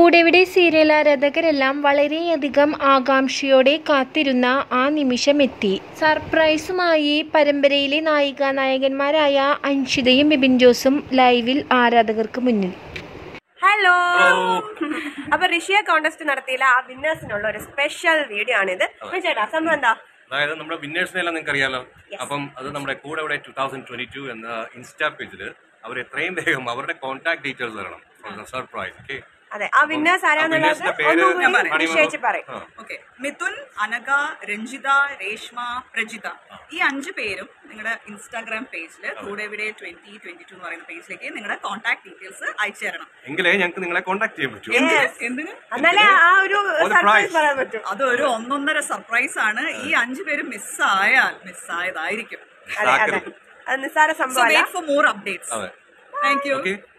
കൂടെവിടെ serial ആരാധകരെല്ലാം വളരെയധികം ആകാംക്ഷയോടെ കാത്തിരുന്ന ആ നിമിഷമെത്തി സർപ്രൈസുമായി പരമ്പരയിലെ നായിക നായകന്മാരായ അൻഷിതയും ബിബിൻ ജോസും ലൈവിൽ ആരാധകർക്ക് മുന്നിൽ ഹലോ അപ്പൊ ഋഷിയ കോണ്ടസ്റ്റ് നടത്തിയില്ല ആ വിന്നേഴ്സിനുള്ള ഒരു സ്പെഷ്യൽ വീഡിയോ ആണിത് അപ്പൊ ചേട്ടാ സംഭവം എന്താ അതായത് നമ്മുടെ വിന്നേഴ്സിനെ എല്ലാം നിങ്ങൾക്ക് അറിയാലോ അപ്പം അത് നമ്മുടെ കൂടെ ഇവിടെ ടൂ തൗസൻഡ് ട്വന്റി ടു എന്ന ഇൻസ്റ്റാ പേജിൽ അവർ എത്രയും വേഗം അവരുടെ കോൺടാക്ട് ഡീറ്റെയിൽസ് തരണം സർപ്രൈസ് ഓക്കെ അതെ ആ വിന്നേഴ്സ് ആരാന്നുള്ളത് വിന്നേഴ്സിന്റെ പേര് ഒന്നുകൂടി ഞാൻ വിശേഷിച്ച് പറയും ആ. ഓക്കെ മിഥുൻ അനഘ രഞ്ജിത രേഷ്മ പ്രജിത ഈ അഞ്ച് പേരും നിങ്ങളുടെ ഇൻസ്റ്റാഗ്രാം പേജിൽ കൂടെവിടെ ട്വന്റി ട്വന്റി ടു എന്ന് പറയുന്ന പേജിലേക്ക് നിങ്ങളുടെ കോൺടാക്ട് ഡീറ്റെയിൽസ് അയച്ചു തരണം എങ്കിലേ ഞങ്ങൾക്ക് നിങ്ങളെ കോൺടാക്ട് ചെയ്യാൻ പറ്റൂ എന്തിന് എന്നാലേ ആ ഒരു ഒരു സർപ്രൈസ് prize. പറയാൻ പറ്റൂ അത് ഒരു ഒന്നൊന്നര സർപ്രൈസ് ആണ് ഈ അഞ്ചു പേര് മിസ്സായാൽ മിസ്സായതായിരിക്കും അതെ അതെ ആക്കരുത്. അത് നിസ്സാര സോ സംഭവമല്ല വെയിറ്റ് ഫോർ മോർ അപ്ഡേറ്റ്സ് അതെ താങ്ക് യു ഓക്കെ